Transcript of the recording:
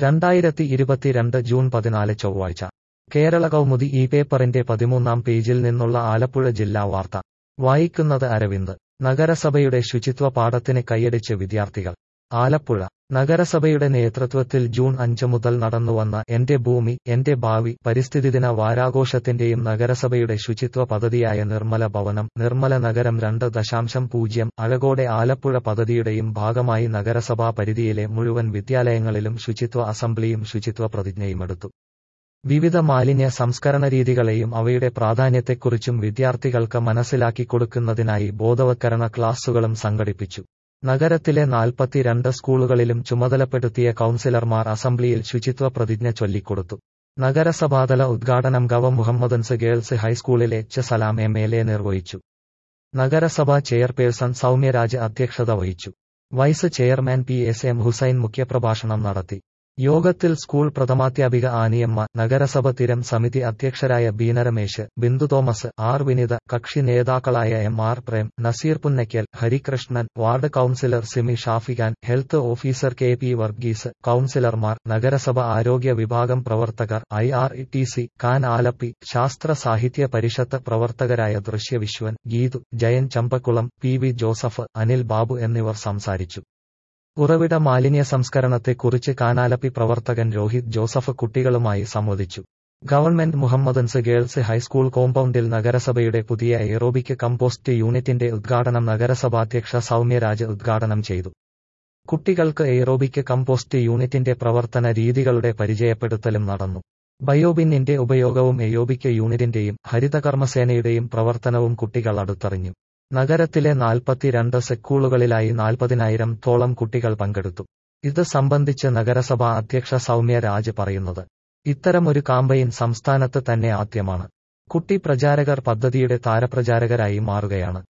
രണ്ടായിരത്തി ഇരുപത്തിരണ്ട് ജൂൺ പതിനാല് ചൊവ്വാഴ്ച കേരള കൗമുദി ഈ പേപ്പറിന്റെ പതിമൂന്നാം പേജിൽ നിന്നുള്ള ആലപ്പുഴ ജില്ലാ വാർത്ത വായിക്കുന്നത് അരവിന്ദ് നഗരസഭയുടെ ശുചിത്വ പാഠത്തിന് കൈയടിച്ച് വിദ്യാർത്ഥികൾ ആലപ്പുഴ നഗരസഭയുടെ നേതൃത്വത്തിൽ ജൂൺ അഞ്ച് മുതൽ നടന്നുവന്ന എന്റെ ഭൂമി എന്റെ ഭാവി പരിസ്ഥിതിദിന വാരാഘോഷത്തിന്റെയും നഗരസഭയുടെ ശുചിത്വ പദ്ധതിയായ നിർമ്മല ഭവനം നിർമ്മല നഗരം രണ്ട് ദശാംശം പൂജ്യം അഴകോടെ ആലപ്പുഴ പദ്ധതിയുടെയും ഭാഗമായി നഗരസഭാ പരിധിയിലെ മുഴുവൻ വിദ്യാലയങ്ങളിലും ശുചിത്വ അസംബ്ലിയും ശുചിത്വ പ്രതിജ്ഞയുമെടുത്തു വിവിധ മാലിന്യ സംസ്കരണ രീതികളെയും അവയുടെ പ്രാധാന്യത്തെക്കുറിച്ചും വിദ്യാർത്ഥികൾക്ക് മനസ്സിലാക്കി കൊടുക്കുന്നതിനായി ബോധവത്കരണ ക്ലാസുകളും സംഘടിപ്പിച്ചു നഗരത്തിലെ നാൽപ്പത്തിരണ്ട് സ്കൂളുകളിലും ചുമതലപ്പെടുത്തിയ കൌൺസിലർമാർ അസംബ്ലിയിൽ ശുചിത്വ പ്രതിജ്ഞ ചൊല്ലിക്കൊടുത്തു നഗരസഭാതല ഉദ്ഘാടനം ഗവ മുഹമ്മദൻസ് ഗേൾസ് ഹൈസ്കൂളിൽ H Salam M L A നിർവഹിച്ചു നഗരസഭാ ചെയർപേഴ്സൺ സൗമ്യരാജ് അധ്യക്ഷത വഹിച്ചു vice chairman P S M Hussain മുഖ്യപ്രഭാഷണം നടത്തി യോഗത്തിൽ സ്കൂൾ പ്രഥമാധ്യാപിക ആനിയമ്മ നഗരസഭ തിരം സമിതി അധ്യക്ഷരായ ബീന രമേശ് ബിന്ദു തോമസ് ആർ വിനിത കക്ഷി നേതാക്കളായ M R Prem Nazeer Punnakkal Harikrishnan ward councillor Simi Shafikhan health officer K P Varghese കൌൺസിലർമാർ നഗരസഭ ആരോഗ്യ വിഭാഗം പ്രവർത്തകർ I R T C can Alleppey Sasthra സാഹിത്യ പരിഷത്ത് പ്രവർത്തകരായ ദൃശ്യവിശ്വൻ ഗീതു ജയൻ ചമ്പക്കുളം പി വി ജോസഫ് അനിൽ ബാബു എന്നിവർ സംസാരിച്ചു ഉറവിട മാലിന്യ സംസ്കരണത്തെക്കുറിച്ച് കാനാലപ്പി പ്രവർത്തകൻ രോഹിത് ജോസഫ് കുട്ടികളുമായി സംവദിച്ചു ഗവൺമെന്റ് മുഹമ്മദൻസ് ഗേൾസ് ഹൈസ്കൂൾ കോമ്പൗണ്ടിൽ നഗരസഭയുടെ പുതിയ എയറോബിക് കമ്പോസ്റ്റ് യൂണിറ്റിന്റെ ഉദ്ഘാടനം നഗരസഭാധ്യക്ഷ സൗമ്യരാജ് ഉദ്ഘാടനം ചെയ്തു കുട്ടികൾക്ക് എയറോബിക് കമ്പോസ്റ്റ് യൂണിറ്റിന്റെ പ്രവർത്തന രീതികളുടെ പരിചയപ്പെടുത്തലും നടന്നു ബയോബിന്നിന്റെ ഉപയോഗവും എയോബിക് യൂണിറ്റിന്റെയും ഹരിതകർമ്മസേനയുടെയും പ്രവർത്തനവും കുട്ടികൾ അടുത്തറിഞ്ഞു നഗരത്തിലെ നാൽപ്പത്തിരണ്ട് സ്കൂളുകളിലായി നാൽപ്പതിനായിരം തോളം കുട്ടികൾ പങ്കെടുത്തു ഇത് സംബന്ധിച്ച് നഗരസഭാ അധ്യക്ഷ സൗമ്യ രാജ് പറയുന്നത് ഇത്തരമൊരു കാമ്പയിൻ സംസ്ഥാനത്ത് തന്നെ ആദ്യമാണ് കുട്ടി പ്രചാരകർ പദ്ധതിയുടെ താരപ്രചാരകരായി മാറുകയാണ്